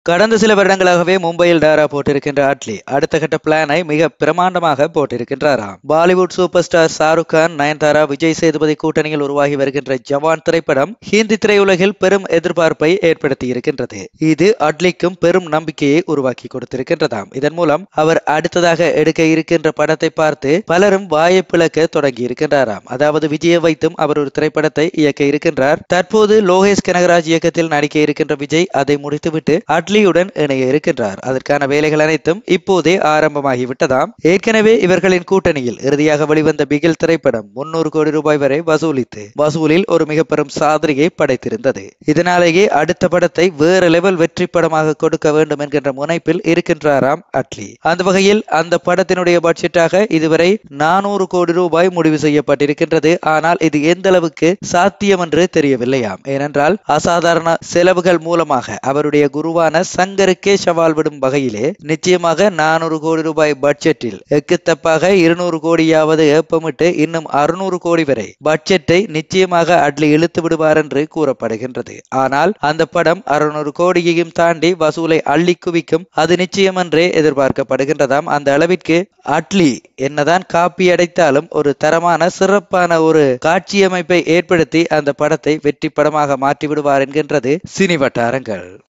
கடந்த சில வருடங்களாகவே மும்பையில் டாரா போட்டிருக்கின்ற அட்லி அடுத்த கட்ட பிளானை மிக பிரமாண்டமாக போட்டிருக்கின்றாராம் Bollywood super star Shahrukh Khan Nayanthara Vijay Sethupathi கூட்டணியில் உருவாகி வருகின்ற ஜவான் திரைப்படம் ஹிந்தி திரையுலகில் பெரும் எதிர்பார்ப்பை ஏற்படுத்தி இருக்கின்றது இது அட்லிக்கும் பெரும் நம்பிக்கையை உருவாக்கி கொடுத்திருக்கின்றதாம் இதன் மூலம் அவர் அடுத்ததாக எடுக்க இருக்கின்ற படத்தை பார்த்து பலரும் வாயை பிளக்க தொடங்கி இருக்கின்றாராம் அதாவது விஜயை வைத்தும் அவர் ஒரு திரைப்படத்தை இயக்க இருக்கின்றார் தற்போது லோகேஷ் கனகராஜ் இயக்கத்தில் நடிக்க இருக்கின்ற விஜய் அதை முடித்துவிட்டு அட்லியுடன் இணைய இருக்கின்றார் அதற்கான வேலைகள் அனைத்தும் இப்போதே ஆரம்பமாகிவிட்டதாம் ஏற்கனவே இவர்களின் கூட்டணியில் இறுதியாக வெளிவந்த பிகில் திரைப்படம் முன்னூறு கோடி ரூபாய் வரை வசூலித்து வசூலில் ஒரு மிக பெரும் சாதனையை படைத்திருந்தது இதனாலேயே அடுத்த படத்தை வேற லெவல் வெற்றி படமாக கொடுக்க வேண்டும் என்கின்ற முனைப்பில் இருக்கின்றாராம் அட்லி அந்த வகையில் அந்த படத்தினுடைய பட்ஜெட்டாக இதுவரை நானூறு கோடி ரூபாய் முடிவு செய்யப்பட்டிருக்கின்றது ஆனால் இது எந்த அளவுக்கு சாத்தியம் என்று தெரியவில்லையாம் ஏனென்றால் அசாதாரண செலவுகள் மூலமாக அவருடைய குருவான சங்கருக்கே சவால் விடும் வகையிலே நிச்சயமாக நானூறு கோடி ரூபாய் பட்ஜெட்டில் எக்குத்தப்பாக இருநூறு கோடியாவது ஏப்பமிட்டு இன்னும் அறுநூறு கோடி வரை பட்ஜெட்டை நிச்சயமாக அட்லி இழுத்து விடுவார் என்று கூறப்படுகின்றது ஆனால் அந்த படம் அறுநூறு கோடியையும் தாண்டி வசூலை அள்ளி குவிக்கும் அது நிச்சயம் என்றே எதிர்பார்க்கப்படுகின்றதாம் அந்த அளவிற்கு அட்லி என்னதான் காப்பி அடைத்தாலும் ஒரு தரமான சிறப்பான ஒரு காட்சியமைப்பை ஏற்படுத்தி அந்த படத்தை வெற்றி படமாக மாற்றி விடுவார் என்கின்றது சினி வட்டாரங்கள்